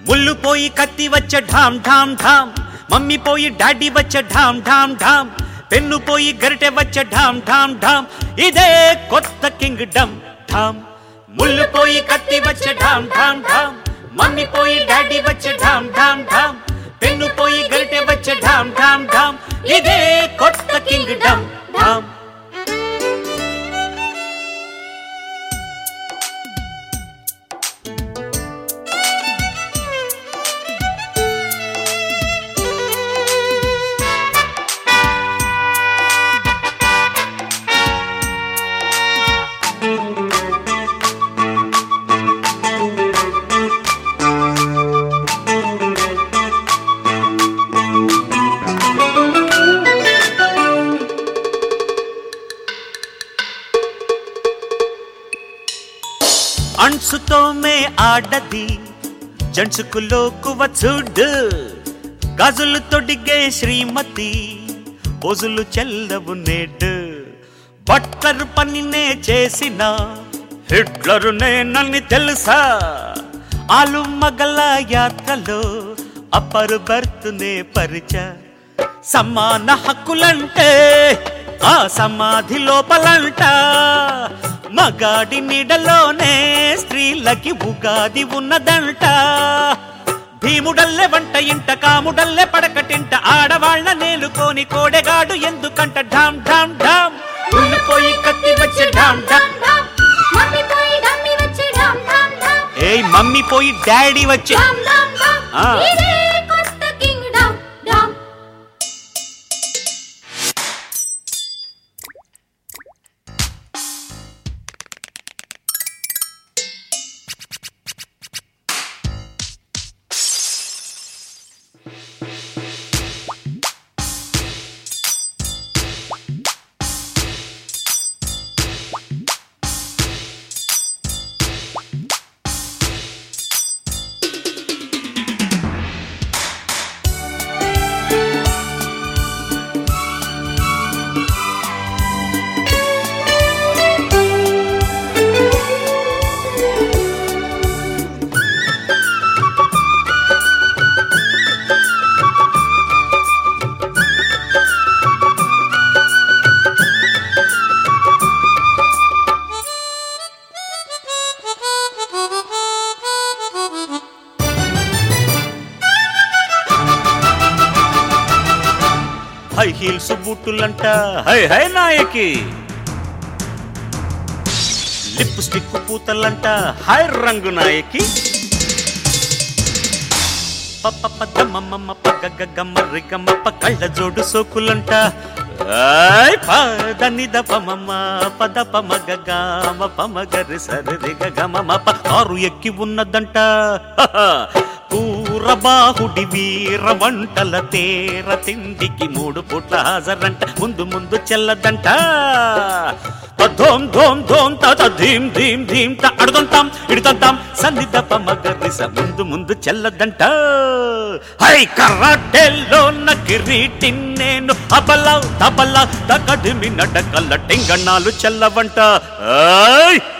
ముళ్ళు పోయి కత్తి వచ్చే ఢామ్ ఢామ్ ఢామ్ మమ్మీ పోయి డాడీ వచ్చే ఢామ్ ఢామ్ ఢామ్ పెన్ను పోయి గరిటె వచ్చే ఢామ్ ఢామ్ ఢామ్ ఇదే కొత్త కింగ్ డమ్ ఢామ్ ముళ్ళు పోయి కత్తి వచ్చే ఢామ్ ఢామ్ ఢామ్ మమ్మీ పోయి డాడీ వచ్చే ఢామ్ ఢామ్ ఢామ్ పెన్ను పోయి గరిటె వచ్చే ఢామ్ ఢామ్ ఢామ్ ఇదే కొత్త కింగ్ డమ్ ఢామ్ అణ్సుతోమే ఆడది జంచుకు లోకువ చూడు గాజులు తొడిగే శ్రీమతి పోజులు చెల్లవు నేడు బట్లర్ పనినే చేసిన హిట్లరు నేనని తెలుసా ఆలు మగల యాత్రలో అప్పరు బర్తునే పరిచ సమాన హక్కులంటే ఆ సమాధి లోపలంట మగాడి నీడలోనే స్త్రీలకి ఉగాది ఉన్నదంట భీముడల్లె వంట ఇంట కాముడల్లె పడకటింట ఆడవాళ్ళ నేలుకోని కోడెగాడు ఎందుకంట ఢామ్ ఢామ్ ఢామ్ ఉండిపోయి కత్తి వచ్చే ఢామ్ ఢామ్ మమ్మీ పోయి డమ్మి వచ్చి ఢమ్ ఢమ్ ఢమ్ ఏయ్ మమ్మీ పోయి డాడీ వచ్చే ఢమ్ ఢమ్ ఢమ్ ఆ. ఇదే కొత్త కింగ్ డమ్ డమ్ హై హీల్స్ బూటులంట హై హై నాయకి లిప్ స్టిక్ పూతలంట హై రంగు నాయకి పప్ప పద్ద మమ్మమ్మ పగ్గ గమ్మర్రి గమ్మప్ప కళ్ళ జోడు సోకులంట ఆయ్ పద నిద పమమ్మ పద పమగ గామ పమగరి సరిది గమమ కారు ఎక్కి ఉన్నదంట పూరబాహుడి వీర వంటల తేర తిండికి మూడు పూట్ల హాజరంట ముందు ముందు చెల్లదంట ధోం ధోం ధోం తత ధీం ధీం ధీం త అడుగుంటాం ఇడుతుంటాం సన్నిధ పమగరిస ముందు ముందు చెల్లదంట హై కర్రాటెల్లో నకిరీటి నేను అబల తబల తకడిమి నడకల టెంగణాలు చెల్లవంట ఆయ్